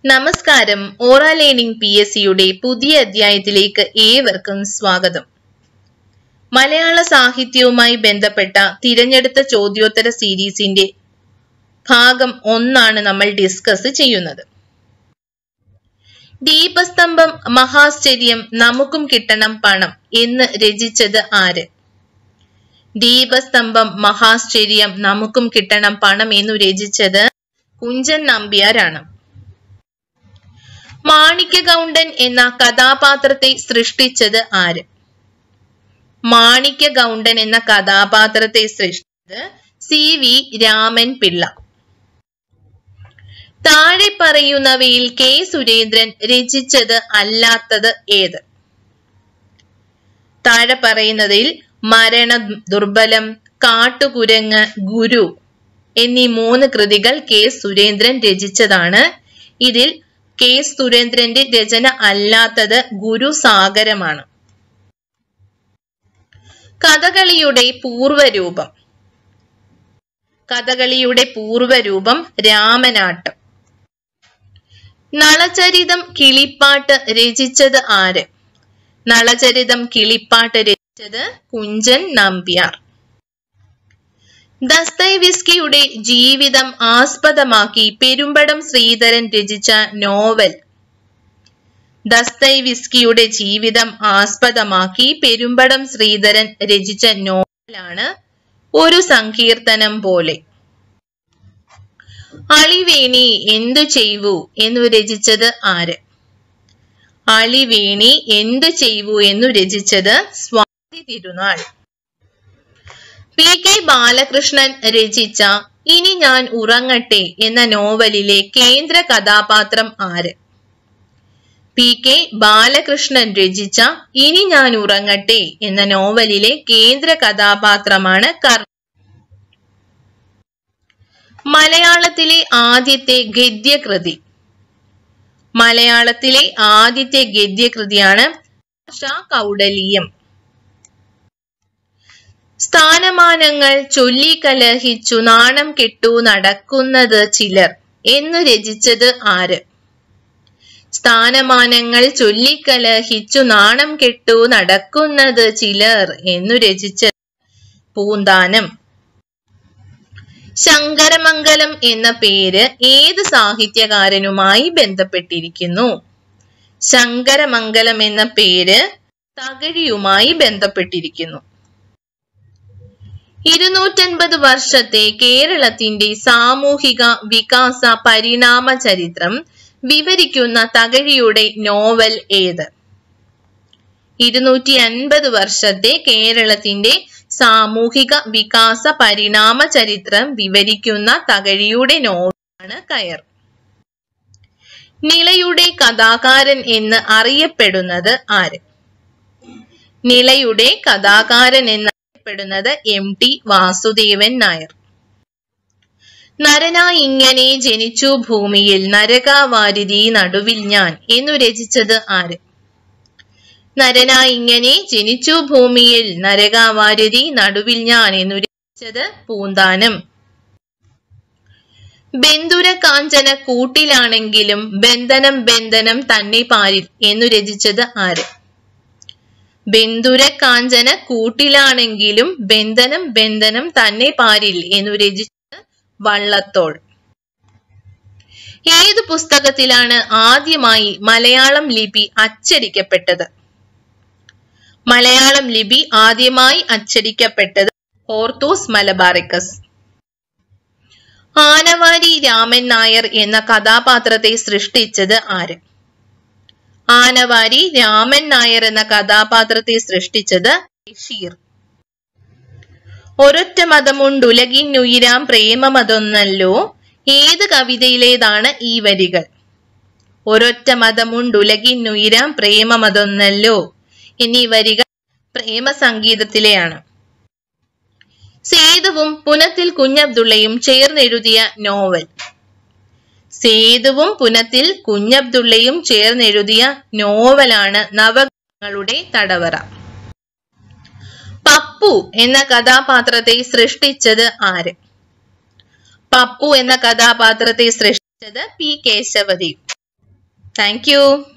നമസ്കാരം ഓറ learning P S സിയുടെ പുതിയ അധ്യായത്തിലേക്ക് ഏവർക്കും സ്വാഗതം മലയാള സാഹിത്യവുമായി ബന്ധപ്പെട്ട തിരഞ്ഞെടുത്ത ചോദ്യോത്തര സീരീസിന്റെ ഭാഗം ഒന്നാണ് നമ്മൾ ഡിസ്കസ് ചെയ്യുന്നത് ദീപസ്തംഭം മഹാശ്ചര്യം നമുക്കും കിട്ടണം പണം എന്ന് രചിച്ചത് ആര് ദീപസ്തംഭം മഹാശ്ചര്യം നമുക്കും കിട്ടണം പണം എന്നു രചിച്ചത് കുഞ്ചൻ നമ്പ്യാരാണ് മാണിക്യ ഗൗണ്ടൻ എന്ന കഥാപാത്രത്തെ സൃഷ്ടിച്ചത് ആര് മാണിക്യ ഗൗണ്ടൻ എന്ന കഥാപാത്രത്തെ സൃഷ്ടിച്ചത് സി വി രാമൻ പിള്ള താഴെ പറയുന്നവയിൽ കെ സുരേന്ദ്രൻ രചിച്ചത് അല്ലാത്തത് ഏത് താഴെ പറയുന്നതിൽ മരണ ദുർബലം കാട്ടുകുരങ്ങ് ഗുരു എന്നീ മൂന്ന് കൃതികൾ കെ സുരേന്ദ്രൻ രചിച്ചതാണ് ഇതിൽ കെ സുരേന്ദ്രന്റെ രചന അല്ലാത്തത് ഗുരുസാഗരമാണ് കഥകളിയുടെ പൂർവരൂപം കഥകളിയുടെ പൂർവരൂപം രാമനാട്ടം നളചരിതം കിളിപ്പാട്ട് രചിച്ചത് ആര് നളചരിതം കിളിപ്പാട്ട് രചിച്ചത് കുഞ്ചൻ നമ്പ്യാർ ദസ്തൈവിസ്കിയുടെ ജീവിതം ആസ്പദമാക്കി പെരുമ്പടം ശ്രീധരൻ രചിച്ച നോവൽ ദസ്തൈവിസ്കിയുടെ ജീവിതം ആസ്പദമാക്കി പെരുമ്പടം ശ്രീധരൻ രചിച്ച നോവലാണ് ഒരു സങ്കീർത്തനം പോലെ അളിവേണി എന്തു ചെയ്വു എന്നു രചിച്ചത് ആര് അളിവേണി എന്തു ചെയ്വു എന്നു രചിച്ചത് സ്വാതി തിരുനാൾ പി കെ ബാലകൃഷ്ണൻ രചിച്ച ഇനി ഞാൻ ഉറങ്ങട്ടെ എന്ന നോവലിലെ കേന്ദ്ര കഥാപാത്രം ആര് പി കെ ബാലകൃഷ്ണൻ രചിച്ച ഇനി ഞാൻ ഉറങ്ങട്ടെ എന്ന നോവലിലെ കേന്ദ്ര കഥാപാത്രമാണ് കർ മലയാളത്തിലെ ആദ്യത്തെ ഗദ്യകൃതി മലയാളത്തിലെ ആദ്യത്തെ ഗദ്യകൃതിയാണ് കൗഡലീയം സ്ഥാനമാനങ്ങൾ ചൊല്ലിക്കലഹിച്ചു നാണം കെട്ടു നടക്കുന്നത് ചിലർ എന്നു രചിച്ചത് ആര് സ്ഥാനമാനങ്ങൾ ചൊല്ലിക്കലഹിച്ചു നാണം കെട്ടു നടക്കുന്നത് ചിലർ എന്നു രചിച്ചത് പൂന്താനം ശങ്കരമംഗലം എന്ന പേര് ഏത് സാഹിത്യകാരനുമായി ബന്ധപ്പെട്ടിരിക്കുന്നു ശങ്കരമംഗലം എന്ന പേര് തകഴിയുമായി ബന്ധപ്പെട്ടിരിക്കുന്നു ഇരുന്നൂറ്റൻപത് വർഷത്തെ കേരളത്തിന്റെ സാമൂഹിക വികാസ പരിണാമ ചരിത്രം വിവരിക്കുന്ന തകഴിയുടെ നോവൽ ഏത് ഇരുന്നൂറ്റി അൻപത് വർഷത്തെ കേരളത്തിന്റെ സാമൂഹിക വികാസ പരിണാമ ചരിത്രം വിവരിക്കുന്ന തകഴിയുടെ നോവലാണ് കയർ നിളയുടെ കഥാകാരൻ എന്ന് അറിയപ്പെടുന്നത് ആര് നിളയുടെ കഥാകാരൻ എന്ന് അറിയപ്പെടുന്നത് എം ടി വാസുദേവൻ നായർ നരന ഇങ്ങനെ ജനിച്ചു ഭൂമിയിൽ നരകാവാരിധി നടുവിൽ ഞാൻ എന്നു രചിച്ചത് ആര് നരന ഇങ്ങനെ ജനിച്ചു ഭൂമിയിൽ നരകാവാരിധി നടുവിൽ ഞാൻ എന്നു രചിച്ചത് പൂന്താനം ബന്ധുര കാഞ്ചന കൂട്ടിലാണെങ്കിലും ബന്ധനം ബന്ധനം തന്നെ പാരിൽ എന്നു രചിച്ചത് ആര് ബന്ധുര കാഞ്ചന കൂട്ടിലാണെങ്കിലും ബന്ധനം ബന്ധനം തന്നെ പാരിൽ എന്നു രചിച്ചത് വള്ളത്തോൾ ഏത് പുസ്തകത്തിലാണ് ആദ്യമായി മലയാളം ലിപി അച്ചടിക്കപ്പെട്ടത് മലയാളം ലിപി ആദ്യമായി അച്ചടിക്കപ്പെട്ടത് ഓർത്തോസ് മലബാറിക്കസ് ആനവാരി രാമൻ നായർ എന്ന കഥാപാത്രത്തെ സൃഷ്ടിച്ചത് ആര് ആനവാരി രാമൻ നായർ എന്ന കഥാപാത്രത്തെ സൃഷ്ടിച്ചത് ബഷീർ ഒരൊറ്റ മതമുണ്ടുലകിന്നുയിരാം പ്രേമമതൊന്നല്ലോ ഏത് കവിതയിലേതാണ് ഈ വരികൾ ഒരൊറ്റ മതമുണ്ടുലകിന്നുയിരാം പ്രേമമതൊന്നല്ലോ എന്നീ വരികൾ പ്രേമ സംഗീതത്തിലെയാണ് സേതുവും പുനത്തിൽ കുഞ്ഞബ്ദുള്ളയും ചേർന്നെഴുതിയ നോവൽ സേതുവും പുനത്തിൽ കുഞ്ഞബ്ദുള്ളയും ചേർന്നെഴുതിയ നോവലാണ് നവങ്ങളുടെ തടവറ പപ്പു എന്ന കഥാപാത്രത്തെ സൃഷ്ടിച്ചത് ആര് പപ്പു എന്ന കഥാപാത്രത്തെ സൃഷ്ടിച്ചത് പി കേശവദേവ് താങ്ക് യു